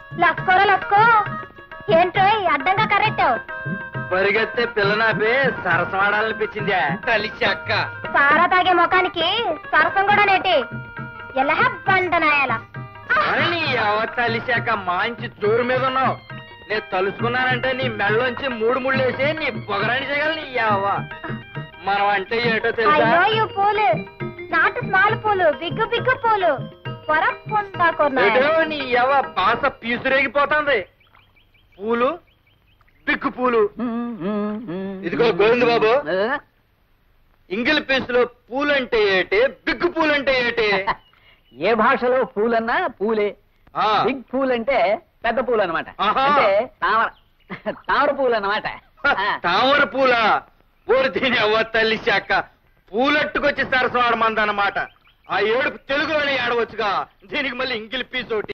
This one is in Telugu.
లక్కోరా లక్కో ఏంటో అడ్డంగా కరెక్టావు పరిగెత్తే పిల్లనాపే సరసమాడాలనిపించిందా కలిసి అక్క సారా తాగే ముఖానికి సరసం కూడా నేటి ఎలా బండనాయాల అని నీ అవ కలిసాక మంచి జోరు మీద ఉన్నావు నేను తలుసుకున్నానంటే నీ మెళ్ళలోంచి మూడు ముళ్ళు వేసి నీ పొగరాని చేయగల నీ అవ్వ మనం అంటే ఏటో తెలుసా అయ్యో ఈ పూలు నాటు స్మాల్ పూలు బిగ్గు బిగ్గు పూలు పొరపుంటా ఏటో నీ అవ్వ బాస పీసురేగిపోతుంది పూలు బిక్కు పూలు ఇదిగో గోవింద బాబు ఇంగిల్ పీసులో పూలంటే ఏటి బిగ్గు పూలంటే ఏటి ఏ భాషలో పూలన్నా పూలే ఆ, బిగ్ పూల్ అంటే పెద్ద పూలు అనమాట ఆహా. అంటే తామర తామర పూలు అనమాట తామర పూల ఊరి దీని అవ్వ తల్లి శాఖ పూలట్టుకొచ్చి సరసవాడమందన్నమాట ఆ ఏడుపు తెలుగులోనే ఏడవచ్చుగా దీనికి మళ్ళీ ఇంగిల్ పీసు ఒకటి